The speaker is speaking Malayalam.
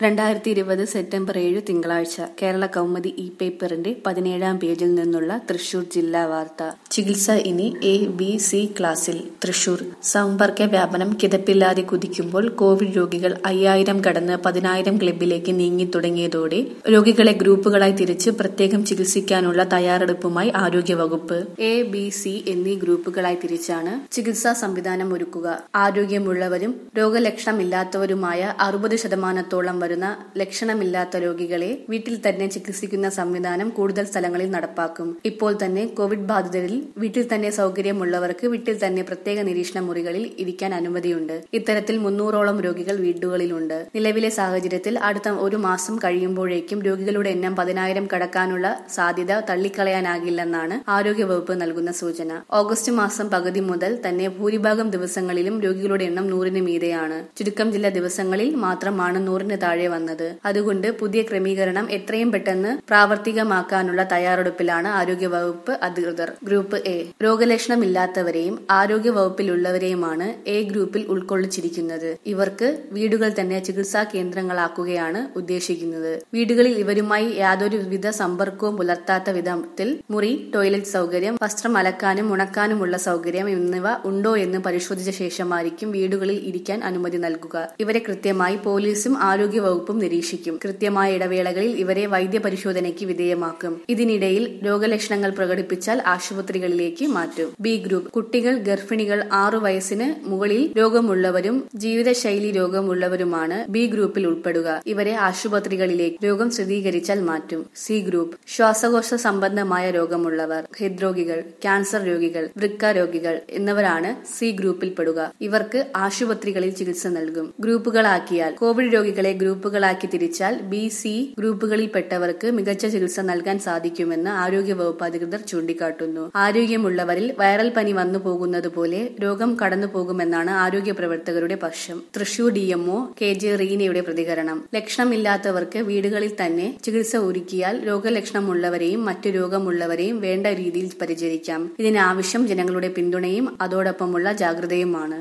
രണ്ടായിരത്തി ഇരുപത് സെപ്റ്റംബർ ഏഴ് തിങ്കളാഴ്ച കേരള കൗമുദി ഇ പേപ്പറിന്റെ പതിനേഴാം പേജിൽ നിന്നുള്ള തൃശൂർ ജില്ലാ വാർത്ത ചികിത്സ ഇനി എ ബി സി ക്ലാസ്സിൽ തൃശൂർ സമ്പർക്ക വ്യാപനം കിതപ്പില്ലാതെ കുതിക്കുമ്പോൾ കോവിഡ് രോഗികൾ അയ്യായിരം കടന്ന് പതിനായിരം ക്ലബിലേക്ക് നീങ്ങി തുടങ്ങിയതോടെ രോഗികളെ ഗ്രൂപ്പുകളായി തിരിച്ച് പ്രത്യേകം ചികിത്സിക്കാനുള്ള തയ്യാറെടുപ്പുമായി ആരോഗ്യവകുപ്പ് എ ബി സി എന്നീ ഗ്രൂപ്പുകളായി തിരിച്ചാണ് ചികിത്സാ സംവിധാനം ഒരുക്കുക ആരോഗ്യമുള്ളവരും രോഗലക്ഷണമില്ലാത്തവരുമായ അറുപത് ശതമാനത്തോളം വരുന്ന ലക്ഷണമില്ലാത്ത രോഗികളെ വീട്ടിൽ തന്നെ ചികിത്സിക്കുന്ന സംവിധാനം കൂടുതൽ സ്ഥലങ്ങളിൽ നടപ്പാക്കും ഇപ്പോൾ തന്നെ കോവിഡ് ബാധിതരിൽ വീട്ടിൽ തന്നെ സൗകര്യമുള്ളവർക്ക് വീട്ടിൽ തന്നെ പ്രത്യേക നിരീക്ഷണ മുറികളിൽ ഇരിക്കാൻ അനുമതിയുണ്ട് ഇത്തരത്തിൽ മുന്നൂറോളം രോഗികൾ വീടുകളിലുണ്ട് നിലവിലെ സാഹചര്യത്തിൽ അടുത്ത ഒരു മാസം കഴിയുമ്പോഴേക്കും രോഗികളുടെ എണ്ണം പതിനായിരം കടക്കാനുള്ള സാധ്യത തള്ളിക്കളയാനാകില്ലെന്നാണ് ആരോഗ്യവകുപ്പ് നൽകുന്ന സൂചന ഓഗസ്റ്റ് മാസം പകുതി മുതൽ തന്നെ ഭൂരിഭാഗം ദിവസങ്ങളിലും രോഗികളുടെ എണ്ണം നൂറിന് മീതെയാണ് ചുരുക്കം ചില ദിവസങ്ങളിൽ മാത്രമാണ് നൂറിന് താഴെ വന്നത് അതുകൊണ്ട് പുതിയ ക്രമീകരണം എത്രയും പെട്ടെന്ന് പ്രാവർത്തികമാക്കാനുള്ള തയ്യാറെടുപ്പിലാണ് ആരോഗ്യവകുപ്പ് അധികൃതർ ഗ്രൂപ്പ് എ രോഗലക്ഷണമില്ലാത്തവരെയും ആരോഗ്യവകുപ്പിലുള്ളവരെയുമാണ് എ ഗ്രൂപ്പിൽ ഉൾക്കൊള്ളിച്ചിരിക്കുന്നത് ഇവർക്ക് വീടുകൾ തന്നെ ചികിത്സാ കേന്ദ്രങ്ങളാക്കുകയാണ് ഉദ്ദേശിക്കുന്നത് വീടുകളിൽ ഇവരുമായി യാതൊരുവിധ സമ്പർക്കവും പുലർത്താത്ത വിധത്തിൽ മുറി ടോയ്ലറ്റ് സൗകര്യം വസ്ത്രം അലക്കാനും ഉണക്കാനുമുള്ള സൗകര്യം എന്നിവ ഉണ്ടോ എന്ന് പരിശോധിച്ച ശേഷമായിരിക്കും വീടുകളിൽ ഇരിക്കാൻ അനുമതി നൽകുക ഇവരെ കൃത്യമായി പോലീസും ആരോഗ്യവകുപ്പും നിരീക്ഷിക്കും കൃത്യമായ ഇടവേളകളിൽ ഇവരെ വൈദ്യപരിശോധനയ്ക്ക് വിധേയമാക്കും ഇതിനിടയിൽ രോഗലക്ഷണങ്ങൾ പ്രകടിപ്പിച്ചാൽ ആശുപത്രികളിലേക്ക് മാറ്റും ബി ഗ്രൂപ്പ് കുട്ടികൾ ഗർഭിണികൾ ആറു വയസ്സിന് മുകളിൽ രോഗമുള്ളവരും ജീവിതശൈലി രോഗമുള്ളവരുമാണ് ബി ഗ്രൂപ്പിൽ ഉൾപ്പെടുക ഇവരെ ആശുപത്രികളിലേക്ക് രോഗം സ്ഥിരീകരിച്ചാൽ മാറ്റും സി ഗ്രൂപ്പ് ശ്വാസകോശ സംബന്ധമായ രോഗമുള്ളവർ ഹൃദ്രോഗികൾ ക്യാൻസർ രോഗികൾ വൃക്ക രോഗികൾ എന്നിവരാണ് സി ഗ്രൂപ്പിൽ പെടുക ഇവർക്ക് ആശുപത്രികളിൽ ചികിത്സ നൽകും ഗ്രൂപ്പുകളാക്കിയാൽ കോവിഡ് രോഗികളെ ഗ്രൂപ്പുകളാക്കി തിരിച്ചാൽ ബി സി ഗ്രൂപ്പുകളിൽപ്പെട്ടവർക്ക് മികച്ച ചികിത്സ നൽകാൻ സാധിക്കുമെന്ന് ആരോഗ്യവകുപ്പ് അധികൃതർ ചൂണ്ടിക്കാട്ടുന്നു ആരോഗ്യമുള്ളവരിൽ വൈറൽ പനി വന്നു പോകുന്നത് പോലെ രോഗം കടന്നു പോകുമെന്നാണ് ആരോഗ്യ പ്രവർത്തകരുടെ പക്ഷം തൃശൂർ ഡിഎംഒ കെ ജെ റീനയുടെ പ്രതികരണം ലക്ഷണമില്ലാത്തവർക്ക് വീടുകളിൽ തന്നെ ചികിത്സ ഒരുക്കിയാൽ രോഗലക്ഷണമുള്ളവരെയും മറ്റു രോഗമുള്ളവരെയും വേണ്ട രീതിയിൽ പരിചരിക്കാം ഇതിനാവശ്യം ജനങ്ങളുടെ പിന്തുണയും അതോടൊപ്പമുള്ള ജാഗ്രതയുമാണ്